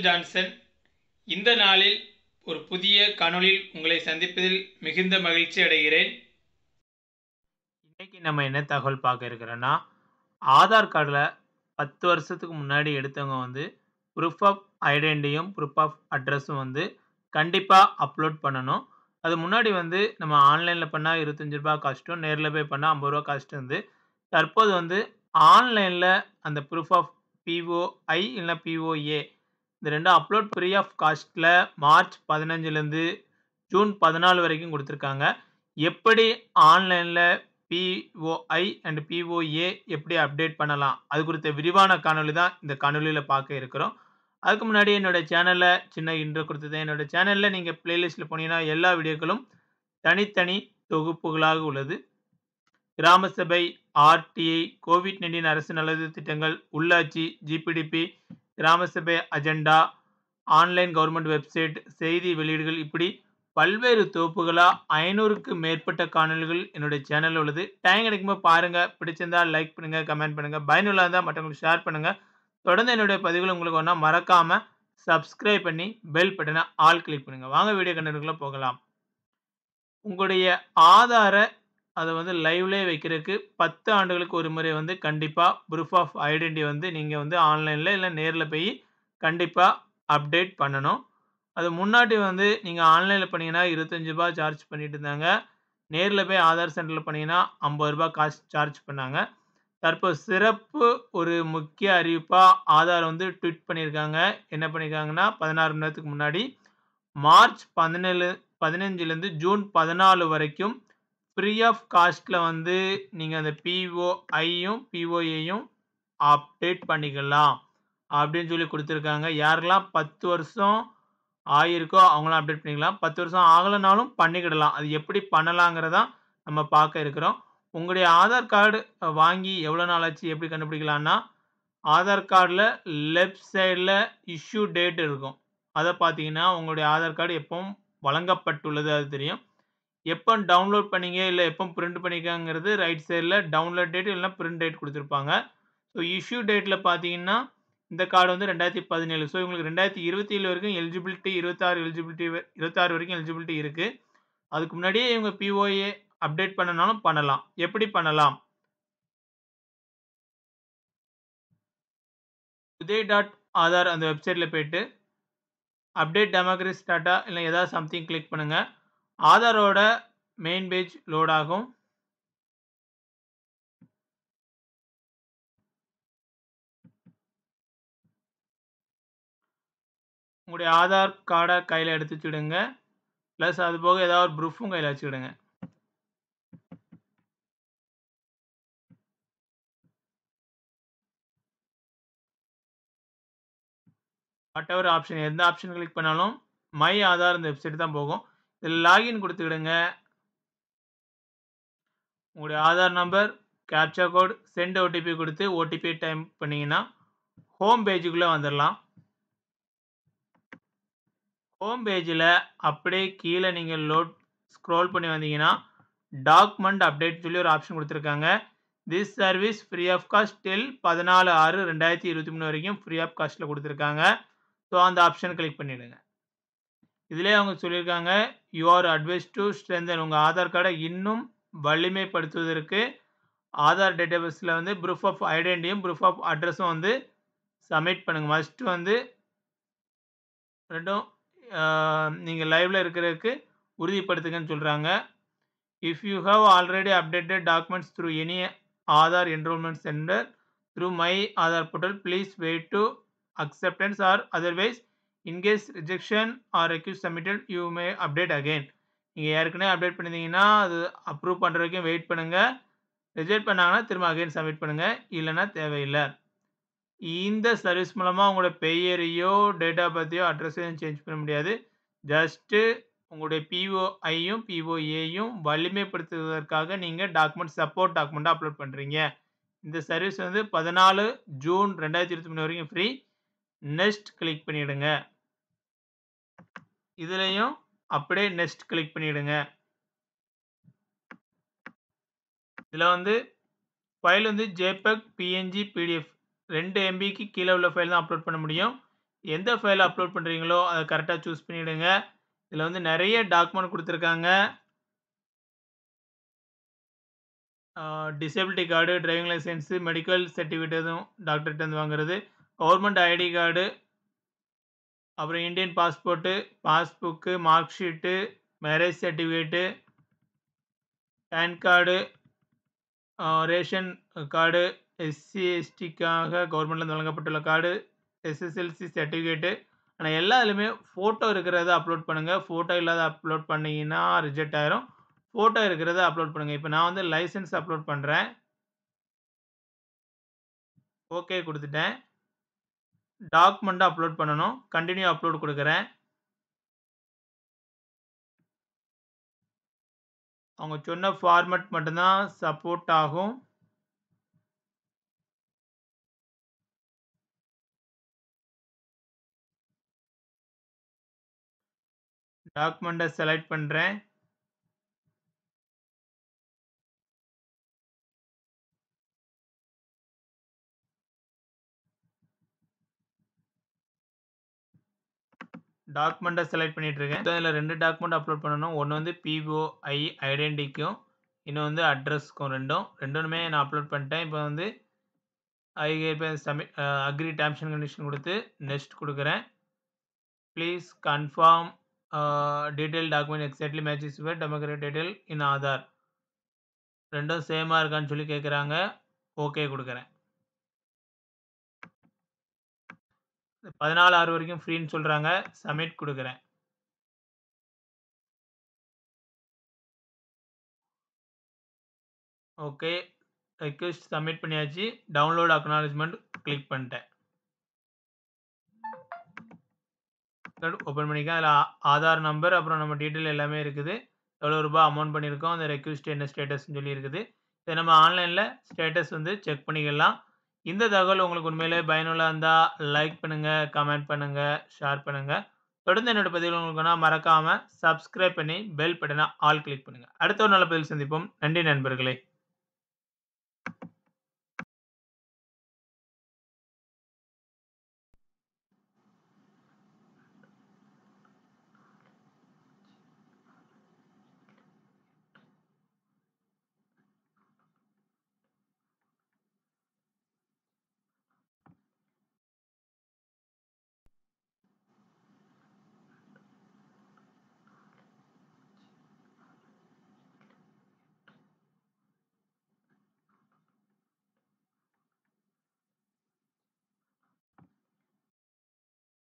Michael Johnson இந்த நாளில் ஒரு புதிய காணொளியில் உங்களை சந்திப்பதில் மிகுந்த மகிழ்ச்சி அடைகிறேன் இன்னைக்கு நம்ம என்ன தகவல் பார்க்க இருக்கிறோன்னா ஆதார் கார்டில் பத்து வருஷத்துக்கு முன்னாடி எடுத்தவங்க வந்து ப்ரூஃப் ஆஃப் ஐடென்டிட்டியும் ப்ரூஃப் ஆஃப் அட்ரஸும் வந்து கண்டிப்பாக அப்லோட் பண்ணணும் அது முன்னாடி வந்து நம்ம ஆன்லைனில் பண்ணால் இருபத்தஞ்சி ரூபா காஸ்ட்டும் நேரில் போய் பண்ணால் ஐம்பது ரூபா காஸ்ட் வந்து தற்போது வந்து ஆன்லைனில் அந்த ப்ரூஃப் ஆஃப் பிஓஐ இல்லைனா பிஓஏ இந்த ரெண்டும் அப்லோட் ஃப்ரீ ஆஃப் காஸ்ட்டில் மார்ச் பதினஞ்சுலேருந்து ஜூன் பதினாலு வரைக்கும் கொடுத்துருக்காங்க எப்படி ஆன்லைனில் பிஓஐ அண்ட் பிஓஏ எப்படி அப்டேட் பண்ணலாம் அது குறித்த விரிவான காணொளி தான் இந்த காணொலியில் பார்க்க இருக்கிறோம் அதுக்கு முன்னாடி என்னோடய சேனலில் சின்ன இன்ட்ரோ கொடுத்தது என்னோடய சேனலில் நீங்கள் ப்ளேலிஸ்ட்டில் போனீங்கன்னா எல்லா வீடியோக்களும் தனித்தனி தொகுப்புகளாக உள்ளது கிராம சபை ஆர்டிஐ கோவிட் நைன்டீன் அரசு நலது திட்டங்கள் உள்ளாட்சி ஜிபிடிபி கிராம சபை அஜெண்டா ஆன்லைன் கவர்மெண்ட் வெப்சைட் செய்தி வெளியீடுகள் இப்படி பல்வேறு தொகுப்புகளாக ஐநூறுக்கு மேற்பட்ட காணொலிகள் என்னுடைய சேனலில் உள்ளது டைம் கிடைக்கும்போது பாருங்கள் பிடிச்சிருந்தால் லைக் பண்ணுங்கள் கமெண்ட் பண்ணுங்கள் பயனுள்ள இருந்தால் மற்றவங்களுக்கு ஷேர் பண்ணுங்கள் தொடர்ந்து என்னுடைய பதிவுகள் உங்களுக்கு ஒன்றா மறக்காமல் சப்ஸ்கிரைப் பண்ணி பெல் பட்டனை ஆல் கிளிக் பண்ணுங்கள் வாங்க வீடியோ கண்டென்ட்டுக்குள்ளே போகலாம் உங்களுடைய ஆதாரை அதை வந்து லைவ்லேயே வைக்கிறதுக்கு பத்து ஆண்டுகளுக்கு ஒரு முறை வந்து கண்டிப்பாக ப்ரூஃப் ஆஃப் ஐடென்டி வந்து நீங்கள் வந்து ஆன்லைனில் இல்லை நேரில் போய் கண்டிப்பாக அப்டேட் பண்ணணும் அது முன்னாடி வந்து நீங்கள் ஆன்லைனில் பண்ணிங்கன்னா இருபத்தஞ்சி ரூபா சார்ஜ் பண்ணிட்டு இருந்தாங்க நேரில் போய் ஆதார் சென்டரில் பண்ணிங்கன்னா ஐம்பது ரூபா காசு சார்ஜ் பண்ணாங்க தற்போது சிறப்பு ஒரு முக்கிய அறிவிப்பாக ஆதார் வந்து ட்வீட் பண்ணியிருக்காங்க என்ன பண்ணியிருக்காங்கன்னா பதினாறு மணி நேரத்துக்கு முன்னாடி மார்ச் பதினேழு பதினஞ்சுலேருந்து ஜூன் பதினாலு வரைக்கும் ஃப்ரீ ஆஃப் காஸ்ட்டில் வந்து நீங்கள் அந்த பிஓஐயும் பிஓஏயும் அப்டேட் பண்ணிக்கலாம் அப்படின்னு சொல்லி கொடுத்துருக்காங்க யாரெல்லாம் பத்து வருஷம் ஆகிருக்கோ அவங்களாம் அப்டேட் பண்ணிக்கலாம் பத்து வருஷம் ஆகலைனாலும் பண்ணிக்கிடலாம் அது எப்படி பண்ணலாங்கிறதான் நம்ம பார்க்க இருக்கிறோம் உங்களுடைய ஆதார் கார்டு வாங்கி எவ்வளோ நாள் ஆச்சு எப்படி கண்டுபிடிக்கலான்னா ஆதார் கார்டில் லெஃப்ட் சைடில் இஷ்யூ டேட் இருக்கும் அதை பார்த்தீங்கன்னா உங்களுடைய ஆதார் கார்டு எப்பவும் வழங்கப்பட்டுள்ளது அது தெரியும் எப்போ டவுன்லோட் பண்ணீங்க இல்லை எப்போ பிரிண்ட் பண்ணிக்காங்கிறது ரைட் சைடில் டவுன்லோட் டேட் இல்லைனா பிரிண்ட் டேட் கொடுத்துருப்பாங்க ஸோ இஷ்யூ டேட்டில் பார்த்தீங்கன்னா இந்த கார்டு வந்து ரெண்டாயிரத்தி பதினேழு ஸோ உங்களுக்கு ரெண்டாயிரத்தி இருபத்தி ஏழு வரைக்கும் எலிஜிபிலிட்டி இருபத்தாறு எலிஜிபிலிட்டி இருபத்தாறு வரைக்கும் எலிஜிபிலிட்டி இருக்குது அதுக்கு முன்னாடியே இவங்க பிஓஏ அப்டேட் பண்ணனாலும் பண்ணலாம் எப்படி பண்ணலாம் உதய் டாட் ஆதார் அந்த வெப்சைட்டில் போயிட்டு அப்டேட் டெமோக்ரஸ் டாட்டா இல்லை ஏதாவது சம்திங் கிளிக் பண்ணுங்கள் ஆதாரோட மெயின் பேஜ் லோட் ஆகும் உங்களுடைய ஆதார் கார்டை கையில் எடுத்து வச்சுடுங்க ப்ளஸ் அது போக ஏதாவது ஒரு ப்ரூஃபும் கையில் வச்சுக்கிடுங்க வாட் எவர் ஆப்ஷன் எந்த ஆப்ஷன் கிளிக் பண்ணாலும் மை ஆதார் இந்த வெப்சைட் தான் போகும் இதில் லாகின் கொடுத்துக்கிடுங்க உங்களுடைய Aadhaar number captcha code send OTP கொடுத்து ஓடிபி டைம் பண்ணிங்கன்னா ஹோம் பேஜுக்குள்ளே வந்துடலாம் ஹோம் பேஜில் அப்படியே கீழே நீங்கள் லோட் ஸ்க்ரோல் பண்ணி வந்தீங்கன்னா டாக்குமெண்ட் அப்டேட் சொல்லி ஒரு ஆப்ஷன் கொடுத்துருக்காங்க this service free of cost till பதினாலு ஆறு ரெண்டாயிரத்தி இருபத்தி மூணு வரைக்கும் ஃப்ரீ ஆஃப் காஸ்ட்டில் கொடுத்துருக்காங்க ஸோ அந்த ஆப்ஷன் கிளிக் பண்ணிவிடுங்க இதிலே அவங்க சொல்லியிருக்காங்க you are advise to strengthen உங்கள் ஆதார் கார்டை இன்னும் வலிமைப்படுத்துவதற்கு ஆதார் டேட்டாபேஸில் வந்து ப்ரூஃப் ஆஃப் ஐடென்டிட்டியும் ப்ரூஃப் ஆஃப் அட்ரஸும் வந்து சப்மிட் பண்ணுங்கள் மஸ்ட்டு வந்து ரெண்டும் நீங்கள் லைவில் இருக்கிறதுக்கு உறுதிப்படுத்துங்கன்னு சொல்கிறாங்க if you have already updated documents through any Aadhaar enrolment centre through my Aadhaar portal please wait to acceptance or otherwise in case rejection or request submitted you may update again நீங்கள் ஏற்கனவே அப்டேட் பண்ணியிருந்தீங்கன்னா அது அப்ரூவ் பண்ணுற வரைக்கும் wait பண்ணுங்கள் reject பண்ணாங்கன்னா திரும்ப again submit பண்ணுங்கள் இல்லைன்னா தேவையில்லை இந்த சர்வீஸ் மூலமாக உங்களோட பெயரையோ டேட்டா பற்றியோ அட்ரஸையும் சேஞ்ச் பண்ண முடியாது ஜஸ்ட்டு உங்களுடைய பிஓஐயும் பிஓஏயும் வலிமைப்படுத்துவதற்காக நீங்கள் டாக்குமெண்ட் சப்போர்ட் டாக்குமெண்ட்டாக அப்லோட் பண்ணுறீங்க இந்த சர்வீஸ் வந்து பதினாலு ஜூன் ரெண்டாயிரத்தி இருபத்தி மூணு வரைக்கும் ஃப்ரீ நெக்ஸ்ட் கிளிக் பண்ணிவிடுங்க இதுலேயும் அப்படியே நெக்ஸ்ட் கிளிக் பண்ணிவிடுங்க இதில் வந்து ஃபைல் வந்து ஜேபெக் பிஎன்ஜி பிடிஎஃப் ரெண்டு எம்பிக்கு கீழே உள்ள ஃபைல் தான் அப்லோட் பண்ண முடியும் எந்த ஃபைல் அப்லோட் பண்ணுறீங்களோ அதை கரெக்டாக சூஸ் பண்ணிவிடுங்க இதில் வந்து நிறைய டாக்குமெண்ட் கொடுத்துருக்காங்க disability card driving licence medical certificate எதுவும் டாக்டர்கிட்ட இருந்து வாங்குறது கவர்மெண்ட் ஐடி கார்டு அப்புறம் Indian passport passbook mark sheet marriage certificate PAN card ration card SC எஸ்டிக்காக கவர்மெண்ட்லேருந்து வழங்கப்பட்டுள்ள கார்டு எஸ்எஸ்எல்சி சர்டிஃபிகேட்டு ஆனால் எல்லா இதுலையுமே ஃபோட்டோ இருக்கிறத அப்லோட் பண்ணுங்கள் ஃபோட்டோ இல்லாத அப்லோட் பண்ணிங்கன்னா ரிஜெக்ட் ஆயிரும் ஃபோட்டோ இருக்கிறத அப்லோட் பண்ணுங்கள் இப்போ நான் வந்து லைசன்ஸ் அப்லோட் பண்ணுறேன் ஓகே கொடுத்துட்டேன் டாக்குமெண்ட்டை அப்லோட் பண்ணணும் கண்டினியூ அப்லோட் கொடுக்குறேன் அவங்க சொன்ன ஃபார்மட் மட்டும்தான் சப்போர்ட் ஆகும் டாக்குமெண்ட்டை செலக்ட் பண்ணுறேன் டாக்குமெண்ட்டை செலக்ட் பண்ணிட்டு இருக்கேன் இதில் ரெண்டு டாக்குமெண்ட் அப்லோட் பண்ணணும் ஒன்று வந்து பிஓஐ ஐடென்டிக்கும் இன்னும் வந்து அட்ரஸ்க்கும் ரெண்டும் ரெண்டுமே நான் அப்லோட் பண்ணிட்டேன் இப்போ வந்து ஐ இப்போ submit agree terms and condition கொடுத்து நெக்ஸ்ட் கொடுக்குறேன் please confirm detail document exactly matches your democrat detail in Aadhaar ரெண்டும் சேமாக இருக்கான்னு சொல்லி கேட்குறாங்க ஓகே கொடுக்குறேன் பதினாலு ஆறு வரைக்கும் ஃப்ரீன்னு சொல்கிறாங்க சப்மிட் கொடுக்குறேன் ஓகே ரெக்வெஸ்ட் சப்மிட் பண்ணியாச்சு டவுன்லோட் அக்னாலஜ்மெண்ட் கிளிக் பண்ணிட்டேன் ஓப்பன் பண்ணிக்க அதில் ஆதார் நம்பர் அப்புறம் நம்ம டீட்டெயில் எல்லாமே இருக்குது எவ்வளோ ரூபாய் அமௌண்ட் பண்ணியிருக்கோம் அந்த ரெக்வெஸ்ட் என்ன ஸ்டேட்டஸ்ன்னு சொல்லி இருக்குது இதை நம்ம ஆன்லைனில் ஸ்டேட்டஸ் வந்து செக் பண்ணிக்கலாம் இந்த தகவல் உங்களுக்கு உண்மையிலே பயனுள்ளதாக இருந்தால் லைக் பண்ணுங்கள் கமெண்ட் பண்ணுங்கள் ஷேர் பண்ணுங்கள் தொடர்ந்து என்னோட பதிவில் உங்களுக்கு மறக்காமல் சப்ஸ்கிரைப் பண்ணி பெல் பட்டனை ஆல் கிளிக் பண்ணுங்கள் அடுத்த ஒரு நல்ல பதில் சந்திப்போம் நன்றி நண்பர்களே